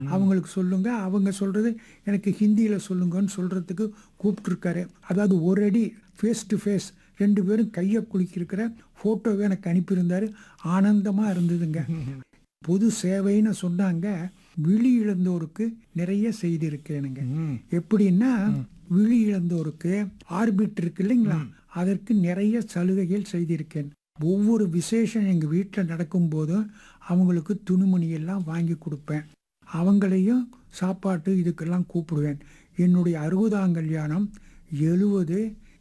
அவங்களுக்கு சொல்லுங்க அவங்க சொல்றது எனக்கு ஹிந்தியில சொல்லுங்கன்னு சொல்றதுக்கு கூப்பிட்டுருக்காரு அதாவது ஒரு அடி ஃபேஸ் டு ஃபேஸ் ரெண்டு பேரும் கையை குலுக்கியிருக்கிற ஃபோட்டோவை எனக்கு அனுப்பியிருந்தாரு ஆனந்தமா இருந்ததுங்க பொது சேவைன்னு சொன்னாங்க விழி இழந்தோருக்கு நிறைய செய்தி இருக்கேனுங்க எப்படின்னா விழி இழந்தோருக்கு ஆர்பிட் இருக்கு இல்லைங்களா அதற்கு நிறைய சலுகைகள் செய்திருக்கேன் ஒவ்வொரு விசேஷம் எங்க வீட்டில் நடக்கும்போதும் அவங்களுக்கு துணிமணி எல்லாம் வாங்கி கொடுப்பேன் அவங்களையும் சாப்பாட்டு இதுக்கெல்லாம் கூப்பிடுவேன் என்னுடைய அறுபதாம் கல்யாணம் எழுபது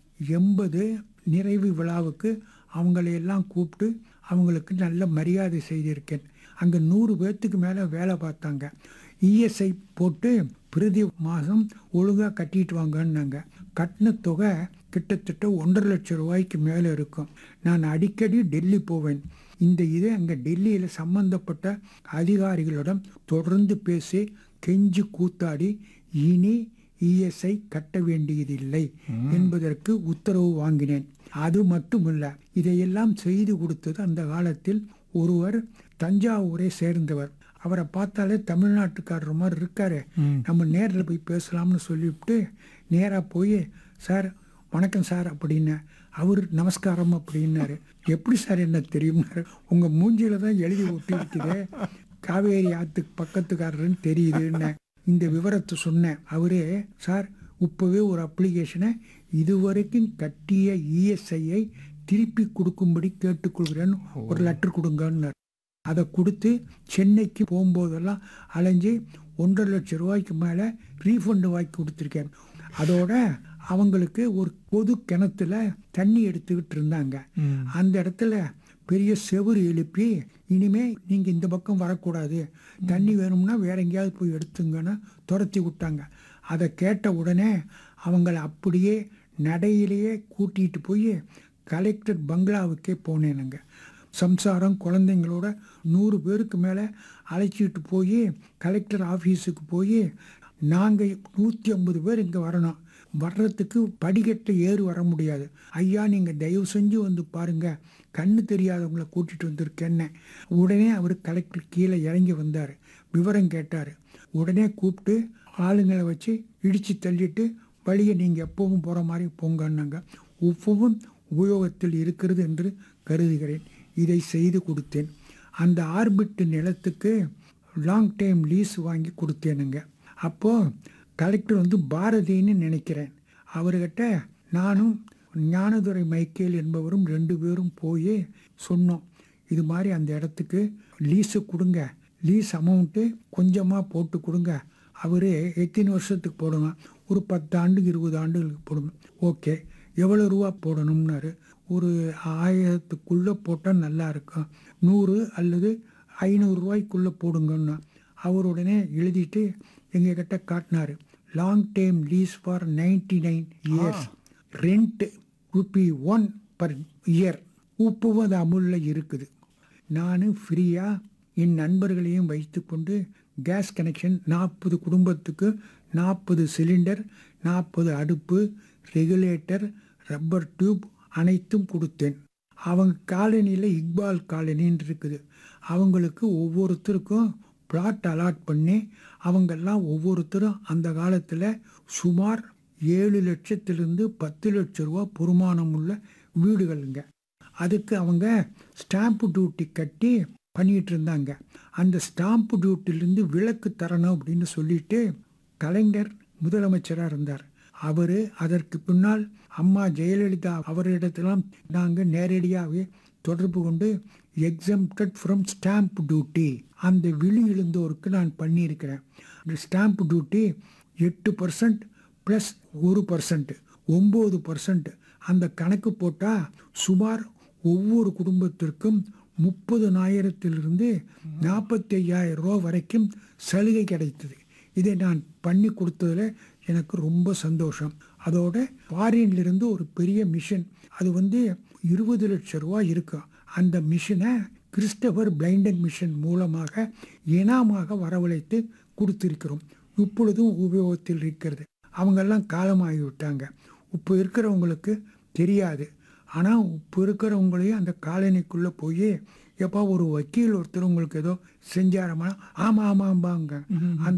எண்பது நிறைவு விழாவுக்கு அவங்களையெல்லாம் கூப்பிட்டு அவங்களுக்கு நல்ல மரியாதை செய்திருக்கேன் அங்கே நூறு பேர்த்துக்கு மேலே வேலை பார்த்தாங்க இஎஸ்ஐ போட்டு பிரதி மாதம் ஒழுங்காக கட்டிட்டு வாங்கன்னாங்க கட்டின தொகை கிட்டத்தட்ட ஒன்றரை லட்சம் ரூபாய்க்கு மேலே இருக்கும் நான் அடிக்கடி டெல்லி போவேன் இந்த இது அங்கே டெல்லியில் சம்பந்தப்பட்ட அதிகாரிகளிடம் தொடர்ந்து பேசி கெஞ்சி கூத்தாடி இனி இஎஸ்ஐ கட்ட வேண்டியதில்லை என்பதற்கு உத்தரவு வாங்கினேன் அது மட்டுமல்ல இதையெல்லாம் செய்து கொடுத்தது அந்த காலத்தில் ஒருவர் தஞ்சாவூரை சேர்ந்தவர் அவரை பார்த்தாலே தமிழ்நாட்டுக்காரர் மாதிரி இருக்காரு நம்ம நேரில் போய் பேசலாம்னு சொல்லிவிட்டு நேராக போய் சார் வணக்கம் சார் அப்படின்னு அவர் நமஸ்காரம் அப்படின்னாரு எப்படி சார் என்ன தெரியும்னாரு உங்க மூஞ்சியில தான் எழுதி ஒட்டி இருக்குது காவேரி ஆத்துக்கு பக்கத்துக்காரருன்னு தெரியுதுன்னு இந்த விவரத்தை சொன்னேன் அவரே சார் இப்போவே ஒரு அப்ளிகேஷனை இதுவரைக்கும் கட்டிய இஎஸ்ஐயை திருப்பி கொடுக்கும்படி கேட்டுக்கொள்கிறேன்னு ஒரு லெட்டர் கொடுங்கன்னாரு அதை கொடுத்து சென்னைக்கு போகும்போதெல்லாம் அலைஞ்சு ஒன்றரை லட்சம் ரூபாய்க்கு மேலே ரீஃபண்டு வாங்கி கொடுத்துருக்கேன் அதோட அவங்களுக்கு ஒரு பொது கிணத்துல தண்ணி எடுத்துக்கிட்டு இருந்தாங்க அந்த இடத்துல பெரிய செவுரு எழுப்பி இனிமே நீங்க இந்த பக்கம் வரக்கூடாது தண்ணி வேணும்னா வேற எங்கேயாவது போய் எடுத்துங்கன்னு துரத்தி விட்டாங்க அதை கேட்ட உடனே அவங்கள அப்படியே நடையிலேயே கூட்டிட்டு போய் கலெக்டர் பங்களாவுக்கே போனேனுங்க சம்சாரம் குழந்தைங்களோட நூறு பேருக்கு மேலே அழைச்சிட்டு போய் கலெக்டர் ஆஃபீஸுக்கு போய் நாங்கள் நூற்றி ஐம்பது பேர் இங்கே வரணும் வர்றதுக்கு படிக்கட்டை ஏறி வர முடியாது ஐயா நீங்கள் தயவு செஞ்சு வந்து பாருங்க கண்ணு தெரியாதவங்கள கூட்டிகிட்டு வந்திருக்கேன்னு உடனே அவர் கலெக்டர் கீழே இறங்கி வந்தார் விவரம் கேட்டார் உடனே கூப்பிட்டு ஆளுங்களை வச்சு இடித்து தள்ளிட்டு வழியை நீங்கள் எப்பவும் போகிற மாதிரி போங்கன்னாங்க உப்புவும் உபயோகத்தில் இருக்கிறது என்று கருதுகிறேன் இதை செய்து கொடுத்தேன் அந்த ஆர்பிட் நிலத்துக்கு லாங் டைம் லீஸ் வாங்கி கொடுத்தேனுங்க அப்போது கலெக்டர் வந்து பாரதின்னு நினைக்கிறேன் அவர்கிட்ட நானும் ஞானதுரை மைக்கேல் என்பவரும் ரெண்டு பேரும் போய் சொன்னோம் இது மாதிரி அந்த இடத்துக்கு லீஸு கொடுங்க லீஸ் அமௌண்ட்டு கொஞ்சமாக போட்டு கொடுங்க அவர் எத்தனை வருஷத்துக்கு போடணும் ஒரு பத்து ஆண்டு இருபது ஆண்டுகளுக்கு போடணும் ஓகே எவ்வளோ ரூபா போடணும்னாரு ஒரு ஆயிரத்துக்குள்ளே போட்டால் நல்லா இருக்கும் நூறு அல்லது ஐநூறுரூவாய்க்குள்ளே போடுங்கன்னா அவர் உடனே எழுதிட்டு எங்ககிட்ட காட்டினார் long time lease for ninety nine years rent rupee one per year உப்புவும் அது அமுலில் இருக்குது நான் ஃப்ரீயாக என் நண்பர்களையும் வைத்துக்கொண்டு கேஸ் கனெக்ஷன் நாற்பது குடும்பத்துக்கு நாற்பது சிலிண்டர் நாற்பது அடுப்பு ரெகுலேட்டர் ரப்பர் டியூப் அனைத்தும் கொடுத்தேன் அவங்க காலனியில் இக்பால் காலனின்னு இருக்குது அவங்களுக்கு ஒவ்வொருத்தருக்கும் பிளாட் அலாட் பண்ணி அவங்கெல்லாம் ஒவ்வொருத்தரும் அந்த காலத்தில் சுமார் ஏழு லட்சத்திலிருந்து பத்து லட்ச ரூபா பொறுமானம் உள்ள வீடுகளுங்க அதுக்கு அவங்க ஸ்டாம்ப் டியூட்டி கட்டி பண்ணிட்டு இருந்தாங்க அந்த ஸ்டாம்ப் டியூட்டிலேருந்து விலக்கு தரணும் அப்படின்னு சொல்லிட்டு கலைஞர் முதலமைச்சராக இருந்தார் அவர் அதற்கு பின்னால் அம்மா ஜெயலலிதா அவரிடத்திலாம் நாங்கள் நேரடியாகவே தொடர்பு கொண்டு எக்ஸம்டட் ஃப்ரம் ஸ்டாம்ப் டியூட்டி அந்த விழி எழுந்தோருக்கு நான் பண்ணியிருக்கிறேன் இந்த ஸ்டாம்ப் டியூட்டி எட்டு பர்சன்ட் ப்ளஸ் ஒரு பர்சன்ட் ஒம்பது பர்சன்ட் அந்த கணக்கு போட்டால் சுமார் ஒவ்வொரு குடும்பத்திற்கும் முப்பதுனாயிரத்திலிருந்து நாற்பத்தி ஐயாயிரம் ரூபா வரைக்கும் சலுகை கிடைத்தது இதை நான் பண்ணி கொடுத்ததில் எனக்கு ரொம்ப சந்தோஷம் அதோட ஃபாரின்லேருந்து ஒரு பெரிய மிஷின் அது வந்து இருபது லட்சம் ரூபா இருக்கும் அந்த மிஷினை கிறிஸ்டபர் பிளைண்டட் மிஷன் மூலமாக இனாமாக வரவழைத்து கொடுத்திருக்கிறோம் இப்பொழுதும் உபயோகத்தில் இருக்கிறது அவங்கெல்லாம் காலமாகி விட்டாங்க இப்போ இருக்கிறவங்களுக்கு தெரியாது ஆனால் இப்போ இருக்கிறவங்களையும் அந்த காலனிக்குள்ளே போய் எப்போ ஒரு வக்கீல் ஒருத்தர் உங்களுக்கு ஏதோ செஞ்சாரமா ஆமாம் ஆமாம்பாங்க அந்த